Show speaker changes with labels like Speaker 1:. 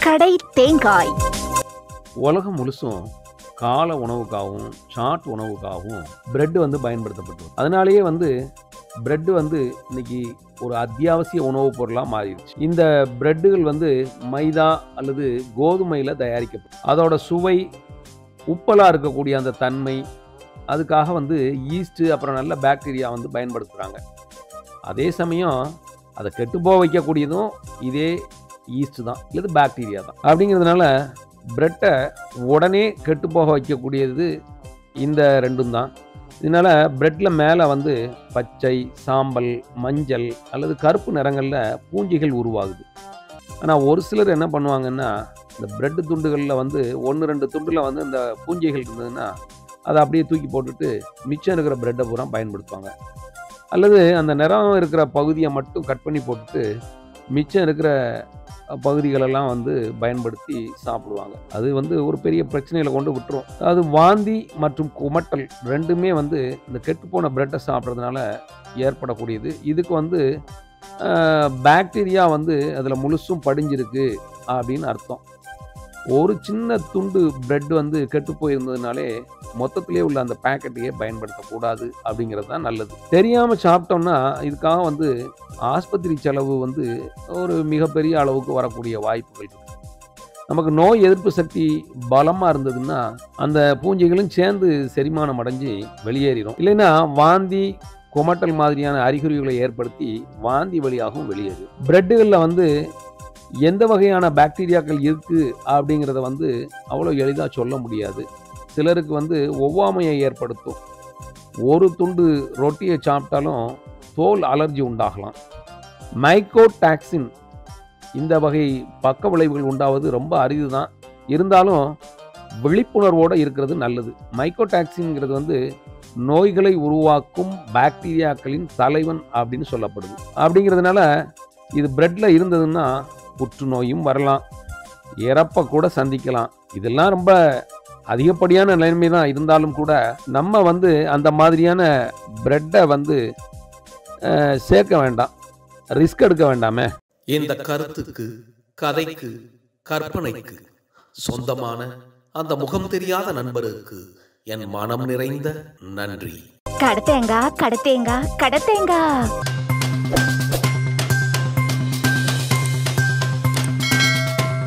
Speaker 1: கடை தேங்காய்
Speaker 2: உலகம் முழுசும் கால உணவுக்காகவும் சாட் உணவுக்காகவும் பிரெட் வந்து பயன்படுத்தப்பட்டு வருது. அதனாலேயே வந்து பிரெட் வந்து இன்னைக்கு ஒரு அத்தியாவசிய உணவுப் பொருளாக மாறிடுச்சு இந்த பிரெட்டுகள் வந்து மைதா அல்லது கோதுமையில் தயாரிக்கப்படும் அதோட சுவை உப்பலாக இருக்கக்கூடிய அந்த தன்மை அதுக்காக வந்து ஈஸ்ட்டு அப்புறம் நல்ல பாக்டீரியா வந்து பயன்படுத்துகிறாங்க அதே சமயம் அதை கெட்டுப்போக வைக்கக்கூடியதும் இதே ஈஸ்ட் தான் இல்லது பாக்டீரியா தான் அப்படிங்கிறதுனால பிரெட்டை உடனே கெட்டுப்போக வைக்கக்கூடியது இந்த ரெண்டும் தான் இதனால் பிரெட்டில் மேலே வந்து பச்சை சாம்பல் மஞ்சள் அல்லது கருப்பு நிறங்களில் பூஞ்சிகள் உருவாகுது ஆனால் ஒரு சிலர் என்ன பண்ணுவாங்கன்னா இந்த பிரெட் துண்டுகளில் வந்து ஒன்று ரெண்டு துண்டில் வந்து இந்த பூஞ்சைகள் இருந்ததுன்னா அதை அப்படியே தூக்கி போட்டுட்டு மிச்சம் இருக்கிற பிரெட்டை பூரா பயன்படுத்துவாங்க அல்லது அந்த நிறம் இருக்கிற பகுதியை மட்டும் கட் பண்ணி போட்டுட்டு மிச்சம் இருக்கிற பகுதிகளெல்லாம் வந்து பயன்படுத்தி சாப்பிடுவாங்க அது வந்து ஒரு பெரிய பிரச்சனையில் கொண்டு விட்டுரும் அது வாந்தி மற்றும் குமட்டல் ரெண்டுமே வந்து இந்த கெட்டுப்போன பிரெட்டை சாப்பிட்றதுனால ஏற்படக்கூடியது இதுக்கு வந்து பாக்டீரியா வந்து அதில் முழுசும் படிஞ்சிருக்கு அப்படின்னு அர்த்தம் ஒரு சின்ன துண்டு பிரெட் வந்து கெட்டு போயிருந்ததுனாலே மொத்தத்திலே உள்ள அந்த பேக்கெட்டையே பயன்படுத்தக்கூடாது அப்படிங்கிறது தான் நல்லது தெரியாமல் சாப்பிட்டோம்னா இதுக்காக வந்து ஆஸ்பத்திரி செலவு வந்து ஒரு மிகப்பெரிய அளவுக்கு வரக்கூடிய வாய்ப்புகள் இருக்கு நமக்கு நோய் எதிர்ப்பு சக்தி பலமாக இருந்ததுன்னா அந்த பூஞ்சைகளும் சேர்ந்து செரிமானம் அடைஞ்சு வெளியேறிடும் இல்லைன்னா வாந்தி குமட்டல் மாதிரியான அறிகுறிகளை ஏற்படுத்தி வாந்தி வழியாகவும் வெளியேறும் பிரெட்டுகளில் வந்து எந்த வகையான பாக்டீரியாக்கள் இருக்குது அப்படிங்கிறத வந்து அவ்வளோ எளிதாக சொல்ல முடியாது சிலருக்கு வந்து ஒவ்வாமையை ஏற்படுத்தும் ஒரு துண்டு ரொட்டியை சாப்பிட்டாலும் தோல் அலர்ஜி உண்டாகலாம் மைக்கோடாக்சின் இந்த வகை பக்க விளைவுகள் உண்டாவது ரொம்ப அரிது தான் இருந்தாலும் விழிப்புணர்வோடு இருக்கிறது நல்லது மைக்கோடாக்சின்ங்கிறது வந்து நோய்களை உருவாக்கும் பாக்டீரியாக்களின் தலைவன் அப்படின்னு சொல்லப்படுது அப்படிங்கிறதுனால இது பிரெட்ல இருந்ததுன்னா புற்றுநோயும் வரலாம் இறப்பை கூட சந்திக்கலாம் இதெல்லாம் ரொம்ப அதிகப்படியான நிலைமை தான் இருந்தாலும் கூட நம்ம வந்து அந்த மாதிரியான பிரெட்டை வந்து அஹ், சேர்க்க வேண்டாம் ரிஸ்க் எடுக்க வேண்டாமே
Speaker 3: இந்த கருத்துக்கு கதைக்கு கற்பனைக்கு சொந்தமான அந்த முகம் தெரியாத நண்பருக்கு என் மனம் நிறைந்த நன்றி
Speaker 1: கடை தேங்காய் கடை தேங்காய் கடை தேங்காய்